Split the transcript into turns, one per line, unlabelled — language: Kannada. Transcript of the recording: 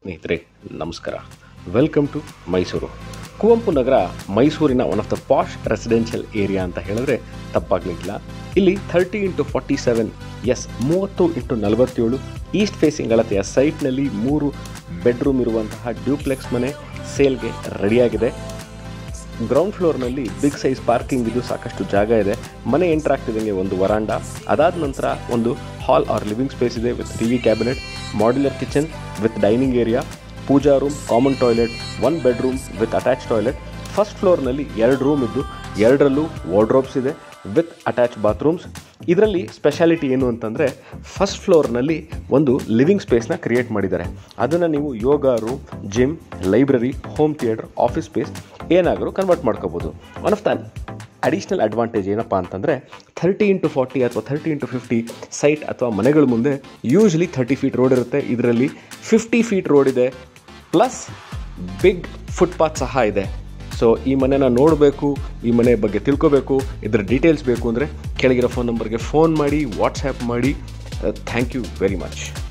ಸ್ನೇಹಿತರೆ ನಮಸ್ಕಾರ ವೆಲ್ಕಮ್ ಟು ಮೈಸೂರು ಕುವೆಂಪು ನಗರ ಮೈಸೂರಿನ one of the posh residential area ಅಂತ ಹೇಳಿದ್ರೆ ತಪ್ಪಾಗಲಿಕ್ಕಿಲ್ಲ ಇಲ್ಲಿ ಥರ್ಟಿ ಇಂಟು ಫಾರ್ಟಿ ಸೆವೆನ್ ಎಸ್ ಮೂವತ್ತು ಇಂಟು ನಲವತ್ತೇಳು ಈಸ್ಟ್ ಫೇಸಿಂಗ್ ಅಳತೆಯ ಸೈಟ್ನಲ್ಲಿ ಮೂರು ಬೆಡ್ರೂಮ್ ಇರುವಂತಹ ಡ್ಯೂಪ್ಲೆಕ್ಸ್ ಮನೆ ಸೇಲ್ಗೆ ರೆಡಿಯಾಗಿದೆ ಗ್ರೌಂಡ್ ಫ್ಲೋರ್ನಲ್ಲಿ ಬಿಗ್ ಸೈಜ್ ಪಾರ್ಕಿಂಗ್ ಇದು ಸಾಕಷ್ಟು ಜಾಗ ಇದೆ ಮನೆ ಎಂಟರ್ ಆಗ್ತಿದ್ದಂಗೆ ಒಂದು ವರಾಂಡ ಅದಾದ ನಂತರ ಒಂದು ಹಾಲ್ ಆರ್ ಲಿವಿಂಗ್ ಸ್ಪೇಸ್ ಇದೆ with T V cabinet modular kitchen with dining area puja room common toilet one bedroom with attach toilet first ಫ್ಲೋರ್ನಲ್ಲಿ ಎರಡು ರೂಮ್ ಇದ್ದು ಎರಡರಲ್ಲೂ ವಾರ್ಡ್ರೋಬ್ಸ್ ಇದೆ ವಿತ್ ಅಟ್ಯಾಚ್ ಬಾತ್ರೂಮ್ಸ್ ಇದರಲ್ಲಿ ಸ್ಪೆಷಾಲಿಟಿ ಏನು ಅಂತಂದರೆ ಫಸ್ಟ್ ಫ್ಲೋರ್ನಲ್ಲಿ ಒಂದು ಲಿವಿಂಗ್ ಸ್ಪೇಸ್ನ ಕ್ರಿಯೇಟ್ ಮಾಡಿದ್ದಾರೆ ಅದನ್ನು ನೀವು yoga room gym library home theatre office space ಏನಾದರೂ ಕನ್ವರ್ಟ್ ಮಾಡ್ಕೋಬೋದು one of the additional advantage ಏನಪ್ಪ ಅಂತಂದರೆ ಥರ್ಟಿ ಇಂಟು ಫಾರ್ಟಿ ಅಥವಾ ಥರ್ಟಿ ಇಂಟು ಫಿಫ್ಟಿ ಸೈಟ್ ಅಥವಾ ಮನೆಗಳ ಮುಂದೆ ಯೂಶ್ವಲಿ ಥರ್ಟಿ ಫೀಟ್ ರೋಡ್ ಇರುತ್ತೆ ಇದರಲ್ಲಿ ಫಿಫ್ಟಿ ಫೀಟ್ ರೋಡ್ ಇದೆ ಪ್ಲಸ್ ಬಿಗ್ ಫುಟ್ಪಾತ್ ಸಹ ಇದೆ ಸೊ ಈ ಮನೆನ ನೋಡಬೇಕು ಈ ಮನೆ ಬಗ್ಗೆ ತಿಳ್ಕೋಬೇಕು ಇದರ ಡೀಟೇಲ್ಸ್ ಬೇಕು ಅಂದರೆ ಕೆಳಗಿರೋ ಫೋನ್ ನಂಬರ್ಗೆ ಫೋನ್ ಮಾಡಿ ವಾಟ್ಸ್ಯಾಪ್ ಮಾಡಿ ಥ್ಯಾಂಕ್ ಯು ವೆರಿ ಮಚ್